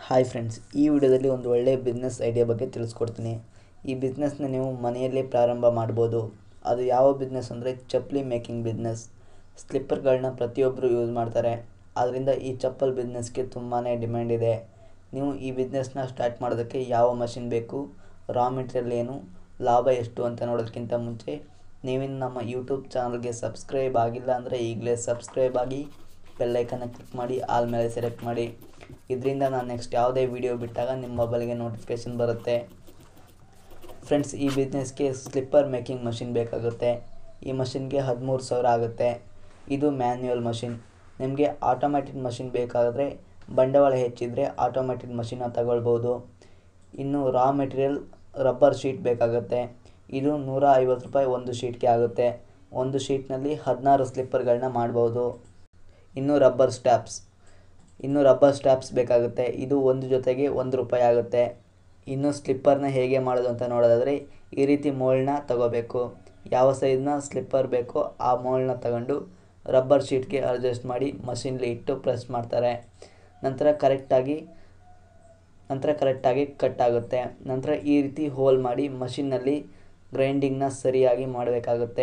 hi friends ಈ ವಿಡಿಯೋದಲ್ಲಿ ಒಂದು ಒಳ್ಳೆಯ ಬಿಸ್ನೆಸ್ ಐಡಿಯಾ ಬಗ್ಗೆ ತಿಳಿಸ್ಕೊಡ್ತೀನಿ ಈ ಬಿಸ್ನೆಸ್ನ ನೀವು ಮನೆಯಲ್ಲೇ ಪ್ರಾರಂಭ ಮಾಡ್ಬೋದು ಅದು ಯಾವ ಬಿಸ್ನೆಸ್ ಅಂದರೆ ಚಪ್ಪಲಿ ಮೇಕಿಂಗ್ ಬಿಸ್ನೆಸ್ ಸ್ಲಿಪ್ಪರ್ಗಳನ್ನ ಪ್ರತಿಯೊಬ್ಬರು ಯೂಸ್ ಮಾಡ್ತಾರೆ ಆದ್ದರಿಂದ ಈ ಚಪ್ಪಲ್ ಬಿಸ್ನೆಸ್ಗೆ ತುಂಬಾ ಡಿಮ್ಯಾಂಡ್ ಇದೆ ನೀವು ಈ ಬಿಸ್ನೆಸ್ನ ಸ್ಟಾರ್ಟ್ ಮಾಡೋದಕ್ಕೆ ಯಾವ ಮಷಿನ್ ಬೇಕು ರಾ ಮೆಟೀರಿಯಲ್ ಏನು ಲಾಭ ಎಷ್ಟು ಅಂತ ನೋಡೋದಕ್ಕಿಂತ ಮುಂಚೆ ನೀವಿನ್ನು ನಮ್ಮ ಯೂಟ್ಯೂಬ್ ಚಾನಲ್ಗೆ ಸಬ್ಸ್ಕ್ರೈಬ್ ಆಗಿಲ್ಲ ಅಂದರೆ ಈಗಲೇ ಸಬ್ಸ್ಕ್ರೈಬ್ ಆಗಿ ಬೆಲ್ಲೈಕನ್ನ ಕ್ಲಿಕ್ ಮಾಡಿ ಆಲ್ ಮೇಲೆ ಸೆಲೆಕ್ಟ್ ಮಾಡಿ ಇದರಿಂದ ನಾನು ನೆಕ್ಸ್ಟ್ ಯಾವುದೇ ವಿಡಿಯೋ ಬಿಟ್ಟಾಗ ನಿಮ್ಮ ಮೊಬೈಲ್ಗೆ ನೋಟಿಫಿಕೇಷನ್ ಬರುತ್ತೆ ಫ್ರೆಂಡ್ಸ್ ಈ ಬಿಸ್ನೆಸ್ಗೆ ಸ್ಲಿಪ್ಪರ್ ಮೇಕಿಂಗ್ ಮಷಿನ್ ಬೇಕಾಗುತ್ತೆ ಈ ಮಷಿನ್ಗೆ ಹದಿಮೂರು ಸಾವಿರ ಆಗುತ್ತೆ ಇದು ಮ್ಯಾನ್ಯುವಲ್ ಮಷಿನ್ ನಿಮಗೆ ಆಟೋಮ್ಯಾಟಿಕ್ ಮಷಿನ್ ಬೇಕಾದರೆ ಬಂಡವಾಳ ಹೆಚ್ಚಿದ್ರೆ ಆಟೋಮ್ಯಾಟಿಕ್ ಮಷಿನ್ನ ತಗೊಳ್ಬೋದು ಇನ್ನು ರಾ ಮೆಟೀರಿಯಲ್ ರಬ್ಬರ್ ಶೀಟ್ ಬೇಕಾಗುತ್ತೆ ಇದು ನೂರ ಐವತ್ತು ರೂಪಾಯಿ ಒಂದು ಶೀಟ್ಗೆ ಆಗುತ್ತೆ ಒಂದು ಶೀಟ್ನಲ್ಲಿ ಹದಿನಾರು ಸ್ಲಿಪ್ಪರ್ಗಳನ್ನ ಮಾಡ್ಬೋದು ಇನ್ನು ರಬ್ಬರ್ ಸ್ಟ್ಯಾಪ್ಸ್ ಇನ್ನು ರಬ್ಬರ್ ಸ್ಟ್ಯಾಪ್ಸ್ ಬೇಕಾಗುತ್ತೆ ಇದು ಒಂದು ಜೊತೆಗೆ ಒಂದು ರೂಪಾಯಿ ಆಗುತ್ತೆ ಇನ್ನು ಸ್ಲಿಪ್ಪರ್ನ ಹೇಗೆ ಮಾಡೋದು ಅಂತ ನೋಡೋದಾದರೆ ಈ ರೀತಿ ಮೋಲ್ಡ್ನ ತಗೋಬೇಕು ಯಾವ ಸೈಜ್ನ ಸ್ಲಿಪ್ಪರ್ ಬೇಕೋ ಆ ಮೋಲ್ಡ್ನ ತಗೊಂಡು ರಬ್ಬರ್ ಶೀಟ್ಗೆ ಅಡ್ಜಸ್ಟ್ ಮಾಡಿ ಮಷಿನ್ಲಿ ಇಟ್ಟು ಪ್ರೆಸ್ ಮಾಡ್ತಾರೆ ನಂತರ ಕರೆಕ್ಟಾಗಿ ನಂತರ ಕರೆಕ್ಟಾಗಿ ಕಟ್ ಆಗುತ್ತೆ ನಂತರ ಈ ರೀತಿ ಹೋಲ್ ಮಾಡಿ ಮಷಿನ್ನಲ್ಲಿ ಗ್ರೈಂಡಿಂಗ್ನ ಸರಿಯಾಗಿ ಮಾಡಬೇಕಾಗುತ್ತೆ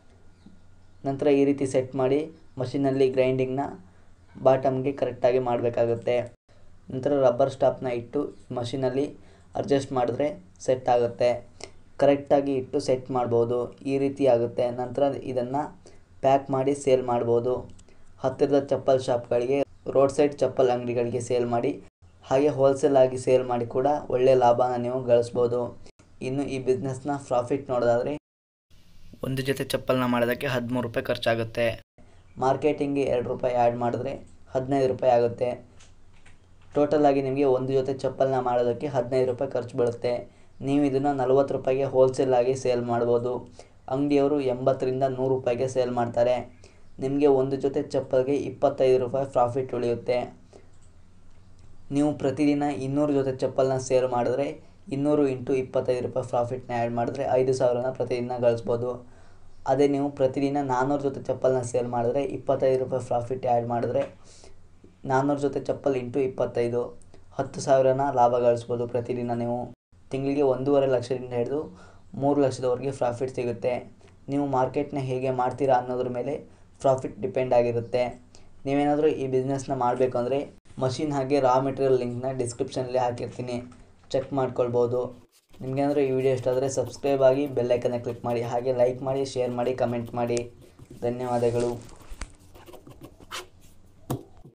ನಂತರ ಈ ರೀತಿ ಸೆಟ್ ಮಾಡಿ ಮಷಿನಲ್ಲಿ ಗ್ರೈಂಡಿಂಗ್ನ ಬಾಟಮ್ಗೆ ಕರೆಕ್ಟಾಗಿ ಮಾಡಬೇಕಾಗುತ್ತೆ ನಂತರ ರಬ್ಬರ್ ಸ್ಟಾಪ್ನ ಇಟ್ಟು ಮಷಿನಲ್ಲಿ ಅಡ್ಜಸ್ಟ್ ಮಾಡಿದ್ರೆ ಸೆಟ್ ಆಗುತ್ತೆ ಕರೆಕ್ಟಾಗಿ ಇಟ್ಟು ಸೆಟ್ ಮಾಡ್ಬೋದು ಈ ರೀತಿ ಆಗುತ್ತೆ ನಂತರ ಇದನ್ನು ಪ್ಯಾಕ್ ಮಾಡಿ ಸೇಲ್ ಮಾಡ್ಬೋದು ಹತ್ತಿರದ ಚಪ್ಪಲ್ ಶಾಪ್ಗಳಿಗೆ ರೋಡ್ ಸೈಡ್ ಚಪ್ಪಲ್ ಅಂಗಡಿಗಳಿಗೆ ಸೇಲ್ ಮಾಡಿ ಹಾಗೆ ಹೋಲ್ಸೇಲ್ ಆಗಿ ಸೇಲ್ ಮಾಡಿ ಕೂಡ ಒಳ್ಳೆಯ ಲಾಭನ ನೀವು ಗಳಿಸ್ಬೋದು ಇನ್ನು ಈ ಬಿಸ್ನೆಸ್ನ ಪ್ರಾಫಿಟ್ ನೋಡೋದಾದರೆ ಒಂದು ಜೊತೆ ಚಪ್ಪಲ್ನ ಮಾಡೋದಕ್ಕೆ ಹದಿಮೂರು ರೂಪಾಯಿ ಖರ್ಚಾಗುತ್ತೆ ಮಾರ್ಕೆಟಿಂಗ್ಗೆ ಎರಡು ರೂಪಾಯಿ ಆ್ಯಡ್ ಮಾಡಿದ್ರೆ ಹದಿನೈದು ರೂಪಾಯಿ ಆಗುತ್ತೆ ಟೋಟಲ್ ಆಗಿ ನಿಮಗೆ ಒಂದು ಜೊತೆ ಚಪ್ಪಲ್ನ ಮಾಡೋದಕ್ಕೆ ಹದಿನೈದು ರೂಪಾಯಿ ಖರ್ಚು ಬೀಳುತ್ತೆ ನೀವು ಇದನ್ನು ನಲ್ವತ್ತು ರೂಪಾಯಿಗೆ ಹೋಲ್ಸೇಲ್ ಆಗಿ ಸೇಲ್ ಮಾಡ್ಬೋದು ಅಂಗಡಿಯವರು ಎಂಬತ್ತರಿಂದ ನೂರು ರೂಪಾಯಿಗೆ ಸೇಲ್ ಮಾಡ್ತಾರೆ ನಿಮಗೆ ಒಂದು ಜೊತೆ ಚಪ್ಪಲ್ಗೆ ಇಪ್ಪತ್ತೈದು ರೂಪಾಯಿ ಪ್ರಾಫಿಟ್ ಉಳಿಯುತ್ತೆ ನೀವು ಪ್ರತಿದಿನ ಇನ್ನೂರು ಜೊತೆ ಚಪ್ಪಲ್ನ ಸೇಲ್ ಮಾಡಿದ್ರೆ ಇನ್ನೂರು ಇಂಟು ಇಪ್ಪತ್ತೈದು ರೂಪಾಯಿ ಪ್ರಾಫಿಟ್ನ ಆ್ಯಡ್ ಮಾಡಿದ್ರೆ ಐದು ಸಾವಿರನ ಪ್ರತಿದಿನ ಗಳಿಸ್ಬೋದು ಅದೇ ನೀವು ಪ್ರತಿದಿನ ನಾನ್ನೂರು ಜೊತೆ ಚಪ್ಪಲ್ನ ಸೇಲ್ ಮಾಡಿದ್ರೆ ಇಪ್ಪತ್ತೈದು ರೂಪಾಯಿ ಪ್ರಾಫಿಟ್ ಆ್ಯಡ್ ಮಾಡಿದ್ರೆ ನಾನ್ನೂರು ಜೊತೆ ಚಪ್ಪಲ್ ಇಂಟು ಇಪ್ಪತ್ತೈದು ಹತ್ತು ಸಾವಿರನ ಲಾಭ ಗಳಿಸ್ಬೋದು ಪ್ರತಿದಿನ ನೀವು ತಿಂಗಳಿಗೆ ಒಂದೂವರೆ ಲಕ್ಷದಿಂದ ಹಿಡಿದು ಮೂರು ಲಕ್ಷದವರೆಗೆ ಪ್ರಾಫಿಟ್ ಸಿಗುತ್ತೆ ನೀವು ಮಾರ್ಕೆಟ್ನ ಹೇಗೆ ಮಾಡ್ತೀರಾ ಅನ್ನೋದ್ರ ಮೇಲೆ ಪ್ರಾಫಿಟ್ ಡಿಪೆಂಡ್ ಆಗಿರುತ್ತೆ ನೀವೇನಾದರೂ ಈ ಬಿಸ್ನೆಸ್ನ ಮಾಡಬೇಕು ಅಂದರೆ ಮಷಿನ್ ಹಾಗೆ ರಾ ಮೆಟೀರಿಯಲ್ ಲಿಂಕ್ನ ಡಿಸ್ಕ್ರಿಪ್ಷನಲ್ಲಿ ಹಾಕಿರ್ತೀನಿ ಚೆಕ್ ಮಾಡ್ಕೊಳ್ಬೋದು ನಿಮಗೇನಾದರೂ ಈ ವಿಡಿಯೋ ಇಷ್ಟ ಆದರೆ ಸಬ್ಸ್ಕ್ರೈಬ್ ಆಗಿ ಬೆಲ್ಲೈಕನ್ನ ಕ್ಲಿಕ್ ಮಾಡಿ ಹಾಗೆ ಲೈಕ್ ಮಾಡಿ ಶೇರ್ ಮಾಡಿ ಕಮೆಂಟ್ ಮಾಡಿ ಧನ್ಯವಾದಗಳು